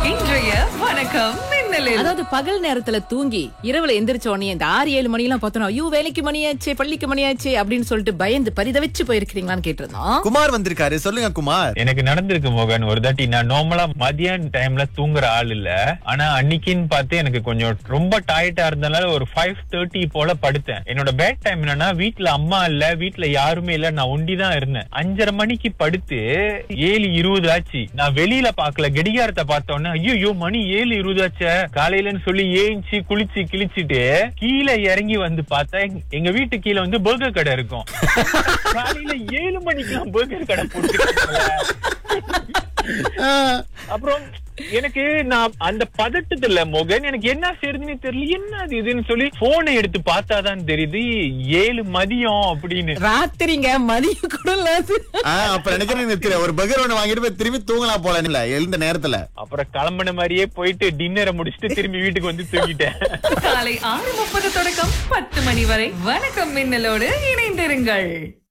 இன்றைய வணக்கம் மின்னலில் அதாவது பகல் நேரத்துல தூங்கி இரவுல எந்திரிச்ச உடனே இந்த ஆறு ஏழு மணி எல்லாம் பார்த்தோம் ஐயோ வேலைக்கு மணியாச்சே பள்ளிக்கு மணியாச்சே அப்படின்னு சொல்லிட்டு பயந்து பரிதவிச்சு போயிருக்கீங்களான்னு கேட்டிருந்தோம் குமார் வந்திருக்காரு சொல்லுங்க குமார் எனக்கு நடந்திருக்கு மோகன் ஒரு தாட்டி நான் நார்மலா மதியான டைம்ல தூங்குற ஆள் இல்ல ஆனா அன்னைக்குன்னு பார்த்து எனக்கு கொஞ்சம் ரொம்ப டயர்டா இருந்தனால ஒரு ஃபைவ் தேர்ட்டி போல படுத்தேன் என்னோட பேட் டைம் என்னன்னா வீட்ல அம்மா இல்ல வீட்ல யாருமே இல்ல நான் ஒண்டிதான் இருந்தேன் அஞ்சரை மணிக்கு படுத்து ஏழு இருபது ஆச்சு நான் வெளியில பாக்கல கடிகாரத்தை பார்த்தோன்னே ஐயோ மணி ஏழு இருபது ஆச்சே காலையிலன்னு சொல்லி ஏஞ்சி குளிச்சு கிழிச்சிட்டு கீழே இறங்கி வந்து பார்த்தா எங்க- எங்க வீட்டு கீழே வந்து பர்கர் கடை இருக்கும் காலையில ஏழு மணிக்கெல்லாம் பர்கர் கடை போட்டு அப்புறம் எனக்கு நான் அந்த பதட்டத்துல மோகன் எனக்கு என்ன செய்யறதுன்னு தெரியல என்ன அது இதுன்னு சொல்லி போனை எடுத்து பார்த்தாதான் தெரியுது ஏழு மதியம் அப்படின்னு ராத்திரிங்க மதியம் கூட இல்லாது ஆ, அப்ப நினைக்கிறேன் நிறுத்திடு. ஒரு பகர் ஒண்ணு வாங்கிட்டு போய் திரும்பி தூங்கலாம் போல இல்ல எழுந்த நேரத்துல அப்புறம் கிளம்பின மாதிரியே போயிட்டு டின்னரை முடிச்சுட்டு திரும்பி வீட்டுக்கு வந்து தூங்கிட்டேன் காலை ஆறு முப்பது தொடக்கம் பத்து மணி வரை வணக்கம் மின்னலோடு இணைந்திருங்கள்